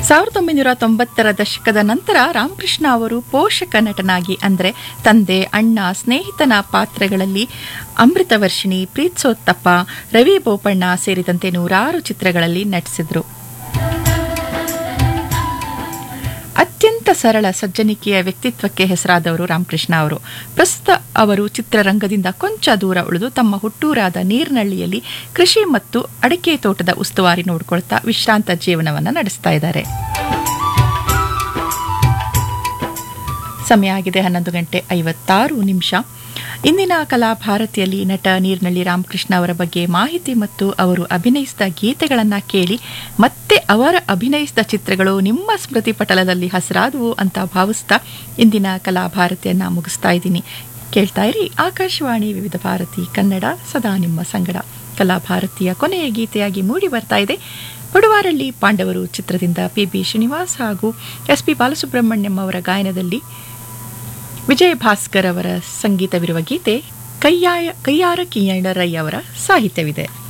ಸಾವಿರದ ಒಂಬೈನೂರ ತೊಂಬತ್ತರ ದಶಕದ ನಂತರ ರಾಮಕೃಷ್ಣ ಅವರು ಪೋಷಕ ನಟನಾಗಿ ಅಂದರೆ ತಂದೆ ಅಣ್ಣ ಸ್ನೇಹಿತನ ಪಾತ್ರಗಳಲ್ಲಿ ಅಮೃತವರ್ಷಿಣಿ ಪ್ರೀತ್ಸೋತ್ತಪ್ಪ ರವಿ ಬೋಪಣ್ಣ ಸೇರಿದಂತೆ ನೂರಾರು ಚಿತ್ರಗಳಲ್ಲಿ ನಟಿಸಿದರು ಅತ್ಯಂತ ಸರಳ ಸಜ್ಜನಿಕೆಯ ವ್ಯಕ್ತಿತ್ವಕ್ಕೆ ಹೆಸರಾದವರು ರಾಮಕೃಷ್ಣ ಅವರು ಪ್ರಸ್ತುತ ಅವರು ಚಿತ್ರರಂಗದಿಂದ ಕೊಂಚ ದೂರ ಉಳಿದು ತಮ್ಮ ಹುಟ್ಟೂರಾದ ನೀರ್ನಳ್ಳಿಯಲ್ಲಿ ಕೃಷಿ ಮತ್ತು ಅಡಿಕೆ ತೋಟದ ಉಸ್ತುವಾರಿ ನೋಡಿಕೊಳ್ತಾ ವಿಶ್ರಾಂತ ಜೀವನವನ್ನು ನಡೆಸ್ತಾ ಇದ್ದಾರೆ ಸಮಯ ಆಗಿದೆ ಹನ್ನೊಂದು ಗಂಟೆ ಐವತ್ತಾರು ನಿಮಿಷ ಇಂದಿನ ಕಲಾಭಾರತಿಯಲ್ಲಿ ನಟ ನೀರ್ನಳ್ಳಿ ರಾಮಕೃಷ್ಣ ಅವರ ಬಗ್ಗೆ ಮಾಹಿತಿ ಮತ್ತು ಅವರು ಅಭಿನಯಿಸಿದ ಗೀತೆಗಳನ್ನು ಕೇಳಿ ಮತ್ತೆ ಅವರ ಅಭಿನಯಿಸಿದ ಚಿತ್ರಗಳು ನಿಮ್ಮ ಸ್ಮೃತಿ ಪಟಲದಲ್ಲಿ ಹಸಿರಾದವು ಅಂತ ಭಾವಿಸ್ತಾ ಇಂದಿನ ಕಲಾಭಾರತಿಯನ್ನು ಮುಗಿಸ್ತಾ ಇದ್ದೀನಿ ಕೇಳ್ತಾ ಇರಿ ಆಕಾಶವಾಣಿ ವಿವಿಧ ಭಾರತಿ ಕನ್ನಡ ಸದಾ ನಿಮ್ಮ ಸಂಗಡ ಕಲಾಭಾರತಿಯ ಕೊನೆಯ ಗೀತೆಯಾಗಿ ಮೂಡಿ ಬರ್ತಾ ಇದೆ ಪಡುವಾರಳ್ಳಿ ಪಾಂಡವರು ಚಿತ್ರದಿಂದ ಪಿ ಬಿ ಶ್ರೀನಿವಾಸ್ ಹಾಗೂ ಎಸ್ ಪಿ ಬಾಲಸುಬ್ರಹ್ಮಣ್ಯಂ ಅವರ ಗಾಯನದಲ್ಲಿ ವಿಜಯ ಭಾಸ್ಕರ್ ಅವರ ಸಂಗೀತವಿರುವ ಗೀತೆ ಕೈಯಾಯ ಕೈಯಾರ ಕಿಯ್ಯಣ್ಣರಯ್ಯ ಅವರ ಸಾಹಿತ್ಯವಿದೆ